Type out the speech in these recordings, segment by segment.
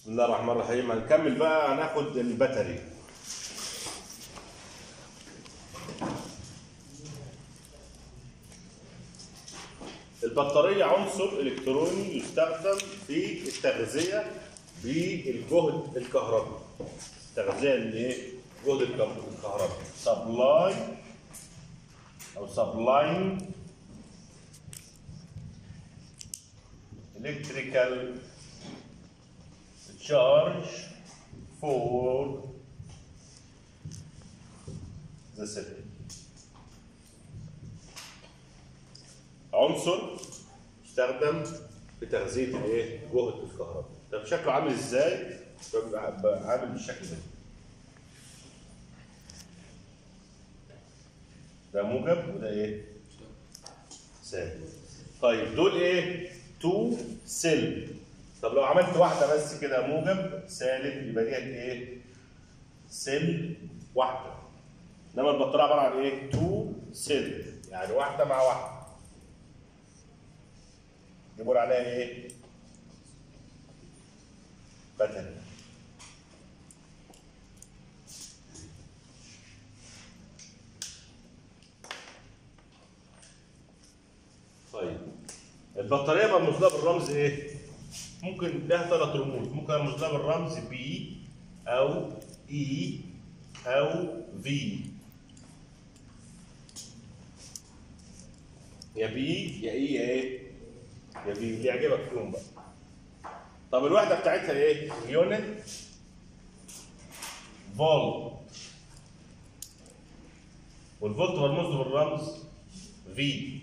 بسم الله الرحمن الرحيم هنكمل بقى هناخد الباتري البطارية عنصر إلكتروني يستخدم في التغذية بالجهد الكهربي التغذية لإيه؟ جهد الكم- الكهربي سبلاي أو سبلاين electrical charge for the city عنصر يستخدم في تغذية الايه؟ جهد الكهرباء. طب شكله عامل ازاي؟ بيبقى بقى عامل بالشكل ده. ده موجب وده ايه؟ سالب. طيب دول ايه؟ تو سيل. طب لو عملت واحدة بس كده موجب سالب يبقى ديت ايه؟ سيل واحدة. انما البطارية عبارة عن ايه؟ تو سيل يعني واحدة مع واحدة. يقول عليها ايه؟ باتري. طيب البطاريه مرموز لها بالرمز ايه؟ ممكن لها ثلاث رموز، ممكن ارمز لها بالرمز بي او اي او في. يا بي يا اي يا ايه؟ يا بي اللي يعجبك فيهم بقى. طب الوحده بتاعتها ايه؟ يونت فولت والفولت مرموز له بالرمز في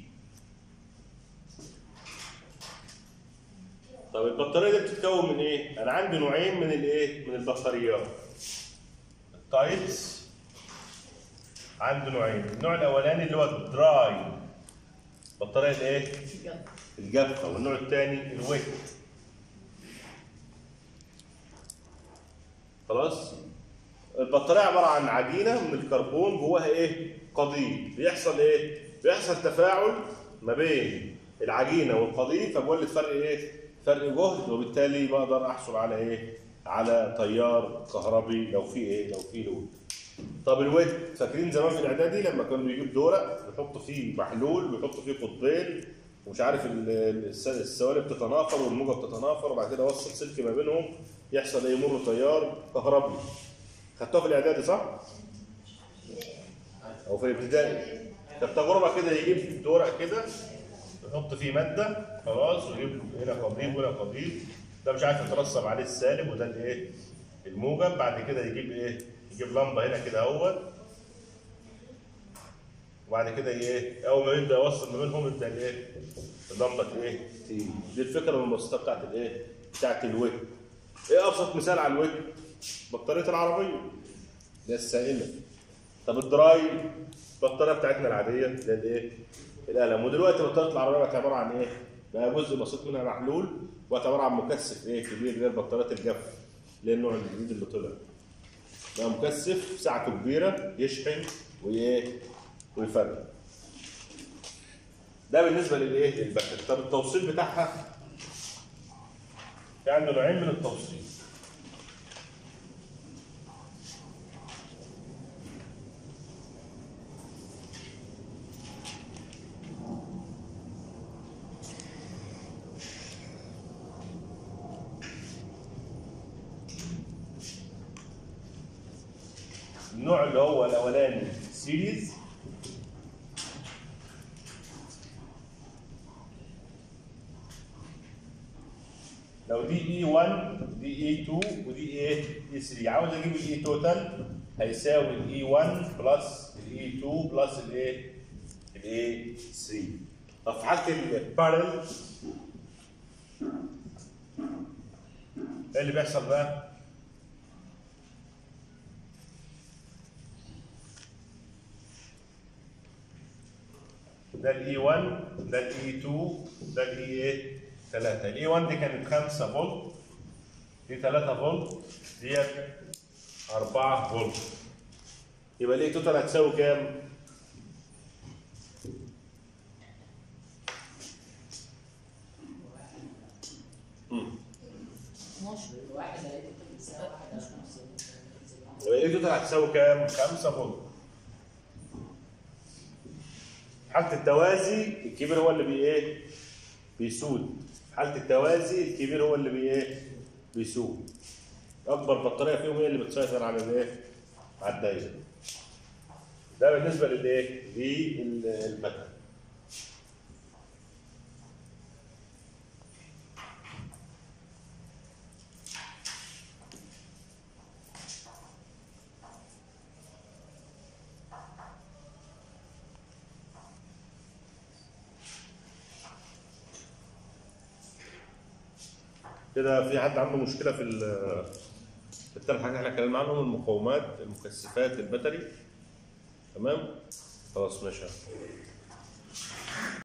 طب البطاريه دي بتتكون من ايه؟ انا عندي نوعين من الايه؟ من البطاريات. التايبس عنده نوعين، النوع الاولاني اللي هو الدراي البطاريه الايه؟ الجافه والنوع الثاني الويت. خلاص؟ البطاريه عباره عن عجينه من الكربون جواها ايه؟ قضيب، بيحصل ايه؟ بيحصل تفاعل ما بين العجينه والقضيب فبولد فرق ايه؟ فرق جهد وبالتالي بقدر احصل على ايه؟ على تيار كهربي لو في ايه؟ لو في لود. طب الويت فاكرين زمان في الاعدادي لما كانوا بيجيب دورق ويحطوا فيه محلول ويحطوا فيه قطبين ومش عارف ال- ال- الس- السوالب بتتنافر والموجه بتتنافر وبعد كده وصل سلك ما بينهم يحصل ايه؟ يمر تيار كهربي. خدتوها في الاعدادي صح؟ او في الابتدائي. كانت تجربه كده يجيب دورق كده يحط فيه ماده خلاص ويجيب هنا قضيب وهنا قضيب ده مش عارف يترسب عليه السالب وده الايه؟ الموجب بعد كده يجيب ايه؟ يجيب لمبه هنا كده اهوت وبعد كده ايه؟ اول ما يبدا يوصل ما بينهم يبدا الايه؟ اللمبه ايه؟ تيجي دي الفكره المبسطه بتاعت الايه؟ بتاعت الويت ايه ابسط مثال على الويت؟ بطاريه العربيه ده السائله طب الدراي البطاريه بتاعتنا العاديه ده الايه؟ القلم ودلوقتي بطاريه العربيه بقت عباره عن ايه؟ بقى جزء بسيط منها محلول وبقت عباره عن مكثف ايه كبير اللي هي البطاريات الجاف اللي هي النوع الجديد اللي طلع بقى مكثف سعته كبيره يشحن وايه؟ ويفرق ده بالنسبه للايه؟ للباتري طب التوصيل بتاعها في عنده نوعين من التوصيل النوع اللي هو الاولاني سيريز لو دي اي 1 دي اي 2 ودي ايه اي 3 عاوز اجيب الاي توتال هيساوي الاي 1 بلس الاي 2 بلس الايه الاي 3 طب في حاله البارل ايه اللي بيحصل بقى؟ ده الاي 1 ده الاي 2 ده الاي ايه 3 الاي 1 دي كانت 5 فولت دي 3 فولت ديت 4 فولت يبقى الاي توتال هتساوي كام؟ 12 واحد لقيت بتساوي واحد على خمسة يبقى ايه توتال هتساوي كام؟ 5 فولت حالة التوازي الكبير هو اللي بي ايه؟ بيسود حالة التوازي الكبير هو اللي بي ايه؟ بيسود اكبر بطارية فيهم هي اللي بتسيطر على الايه؟ على الدايره ده بالنسبة للايه؟ للبتر كده في حد عنده مشكلة في ال- في الثلاث حاجات احنا اتكلمنا عنهم المقاومات المكثفات البتري تمام خلاص ماشي